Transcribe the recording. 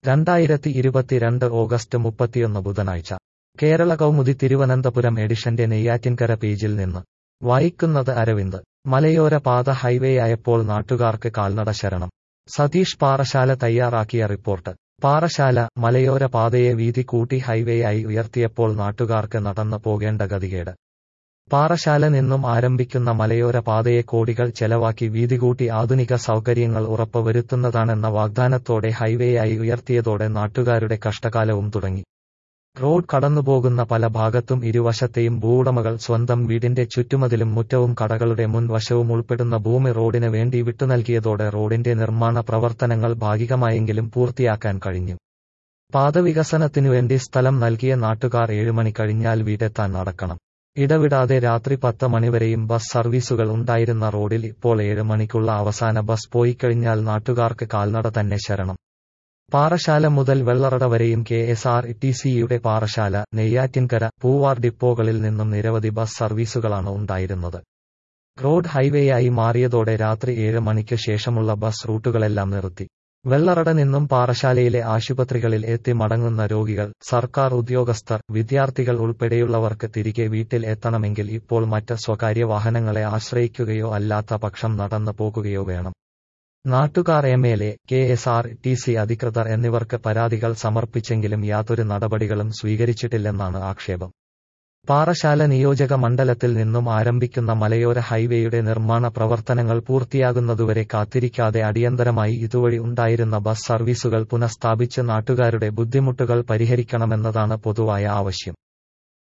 രണ്ടായിരത്തി ഇരുപത്തിരണ്ട് ഓഗസ്റ്റ് മുപ്പത്തിയൊന്ന് ബുധനാഴ്ച കേരള കൗമുദി തിരുവനന്തപുരം എഡിഷന്റെ നെയ്യാറ്റിൻകര പേജിൽ നിന്ന് വായിക്കുന്നത് അരവിന്ദ് മലയോര പാത ഹൈവേ ആയപ്പോൾ നാട്ടുകാർക്ക് കാൽനട ശരണം സതീഷ് പാറശാല തയ്യാറാക്കിയ റിപ്പോർട്ട് പാറശാല മലയോര പാതയെ വീതി കൂട്ടി ഹൈവേയായി ഉയർത്തിയപ്പോൾ നാട്ടുകാർക്ക് നടന്നു പോകേണ്ട ഗതികേട് പാറശാല നിന്നും ആരംഭിക്കുന്ന മലയോര പാതയെ കോടികൾ ചെലവാക്കി വീതികൂട്ടി ആധുനിക സൗകര്യങ്ങൾ ഉറപ്പുവരുത്തുന്നതാണെന്ന വാഗ്ദാനത്തോടെ ഹൈവേയായി ഉയർത്തിയതോടെ നാട്ടുകാരുടെ കഷ്ടകാലവും തുടങ്ങി റോഡ് കടന്നുപോകുന്ന പല ഭാഗത്തും ഇരുവശത്തെയും ഭൂവുടമകൾ സ്വന്തം വീടിന്റെ ചുറ്റുമതിലും മുറ്റവും കടകളുടെ മുൻവശവും ഉൾപ്പെടുന്ന ഭൂമി റോഡിന് വേണ്ടി വിട്ടുനൽകിയതോടെ റോഡിന്റെ നിർമ്മാണ പ്രവർത്തനങ്ങൾ ഭാഗികമായെങ്കിലും പൂർത്തിയാക്കാൻ കഴിഞ്ഞു പാതവികസനത്തിനുവേണ്ടി സ്ഥലം നൽകിയ നാട്ടുകാർ ഏഴുമണി കഴിഞ്ഞാൽ വീടെത്താൻ നടക്കണം ഇടവിടാതെ രാത്രി പത്ത് മണിവരെയും ബസ് സർവീസുകൾ ഉണ്ടായിരുന്ന റോഡിൽ ഇപ്പോൾ ഏഴ് മണിക്കുള്ള അവസാന ബസ് പോയിക്കഴിഞ്ഞാൽ നാട്ടുകാർക്ക് കാൽനട തന്നെ ശരണം പാറശാല മുതൽ വെള്ളറട വരെയും കെ എസ് ആർ ടി സിയുടെ പാറശാല നെയ്യാറ്റിൻകര പൂവാർ ഡിപ്പോകളിൽ നിന്നും നിരവധി ബസ് സർവീസുകളാണ് ഉണ്ടായിരുന്നത് റോഡ് ഹൈവേയായി മാറിയതോടെ രാത്രി ഏഴ് മണിക്ക് ശേഷമുള്ള ബസ് റൂട്ടുകളെല്ലാം നിർത്തി വെള്ളറട നിന്നും പാറശാലയിലെ ആശുപത്രികളിൽ എത്തി മടങ്ങുന്ന രോഗികൾ സർക്കാർ ഉദ്യോഗസ്ഥർ വിദ്യാർത്ഥികൾ ഉൾപ്പെടെയുള്ളവർക്ക് തിരികെ വീട്ടിൽ എത്തണമെങ്കിൽ ഇപ്പോൾ മറ്റ് സ്വകാര്യ വാഹനങ്ങളെ ആശ്രയിക്കുകയോ അല്ലാത്ത പക്ഷം നടന്നു പോകുകയോ വേണം നാട്ടുകാർ M L A K S R T C അധികൃതർ എന്നിവർക്ക് പരാതികൾ സമർപ്പിച്ചെങ്കിലും യാതൊരു നടപടികളും സ്വീകരിച്ചിട്ടില്ലെന്നാണ് ആക്ഷേപം പാറശാല നിയോജക മണ്ഡലത്തിൽ നിന്നും ആരംഭിക്കുന്ന മലയോര ഹൈവേയുടെ നിർമ്മാണ പ്രവർത്തനങ്ങൾ പൂർത്തിയാകുന്നതുവരെ കാത്തിരിക്കാതെ അടിയന്തരമായി ഇതുവഴി ഉണ്ടായിരുന്ന ബസ് സർവീസുകൾ പുനഃസ്ഥാപിച്ച് നാട്ടുകാരുടെ ബുദ്ധിമുട്ടുകൾ പരിഹരിക്കണമെന്നതാണ് പൊതുവായ ആവശ്യം